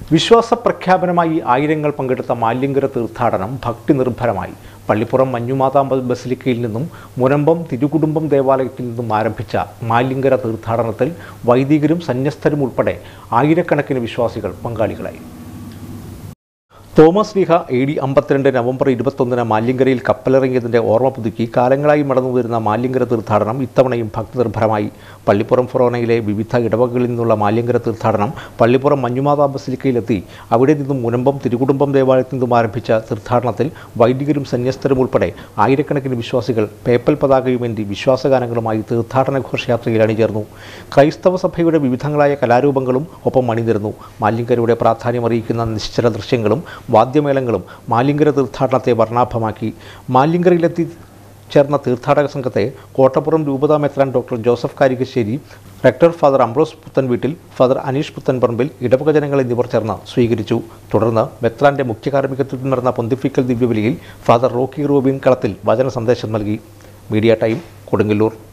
വിശ്വാസ പ്രഖ്യാപനമായി ആയിരങ്ങൾ പങ്കെടുത്ത മാലിങ്കര തീർത്ഥാടനം ഭക്തി നിർഭരമായി പള്ളിപ്പുറം മഞ്ഞുമാതാമ്പ ബസിലിക്കയിൽ നിന്നും മുനമ്പം തിരുകുടുംബം ദേവാലയത്തിൽ നിന്നും ആരംഭിച്ച മാലിങ്കര തീർത്ഥാടനത്തിൽ വൈദികരും സന്യസ്തരും ഉൾപ്പെടെ ആയിരക്കണക്കിന് വിശ്വാസികൾ പങ്കാളികളായി തോമസ് ലീഹ എ ഡി അമ്പത്തിരണ്ട് നവംബർ ഇരുപത്തൊന്നിന് മാലിങ്കരയിൽ കപ്പലിറങ്ങിയതിൻ്റെ ഓർമ്മ പുതുക്കി കാലങ്ങളായി നടന്നു വരുന്ന മാലിങ്കര തീർത്ഥാടനം ഇത്തവണയും ഭക്തിനിർഭരമായി പള്ളിപ്പുറം ഫൊറോണയിലെ വിവിധ ഇടവകളിൽ നിന്നുള്ള മാലിങ്കര തീർത്ഥാടനം പള്ളിപ്പുറം മഞ്ഞുമാതാ ബസിലിക്കയിലെത്തി അവിടെ നിന്നും മുനമ്പം തിരുകുടുംബം ദേവാലയത്തിൽ നിന്നും ആരംഭിച്ച തീർത്ഥാടനത്തിൽ വൈദികരും സന്യസ്തരും ഉൾപ്പെടെ ആയിരക്കണക്കിന് വിശ്വാസികൾ പേപ്പൽ പതാകയുമേന്തി വിശ്വാസഗാനങ്ങളുമായി തീർത്ഥാടന ഘോഷയാത്രയിൽ അണിചേർന്നു ക്രൈസ്തവ സഭയുടെ വിവിധങ്ങളായ കലാരൂപങ്ങളും ഒപ്പം അണിനിരന്നു മാലിങ്കരയുടെ പ്രാധാന്യം അറിയിക്കുന്ന നിശ്ചല ദൃശ്യങ്ങളും വാദ്യമേളങ്ങളും മാലിങ്കര തീർത്ഥാടനത്തെ വർണ്ണാഭമാക്കി മാലിങ്കരയിലെത്തി ചേർന്ന തീർത്ഥാടക സംഘത്തെ കോട്ടപ്പുറം രൂപതാ മെത്രാൻ doctor Joseph Karikassery rector father Ambrose Puthenveettil father Aneesh Puthenparambil ഇടവക ജനങ്ങൾ എന്നിവർ ചേർന്ന് സ്വീകരിച്ചു തുടർന്ന് മെത്രാന്റെ മുഖ്യ കാർമ്മികത്വത്തിൽ നടന്ന പൊന്തിഫിക്കൽ ദിവ്യബലിയിൽ ഫാദർ റോക്കി റൂബിൻ കളത്തിൽ വചന സന്ദേശം നൽകി മീഡിയ ടൈം കൊടുങ്ങല്ലൂർ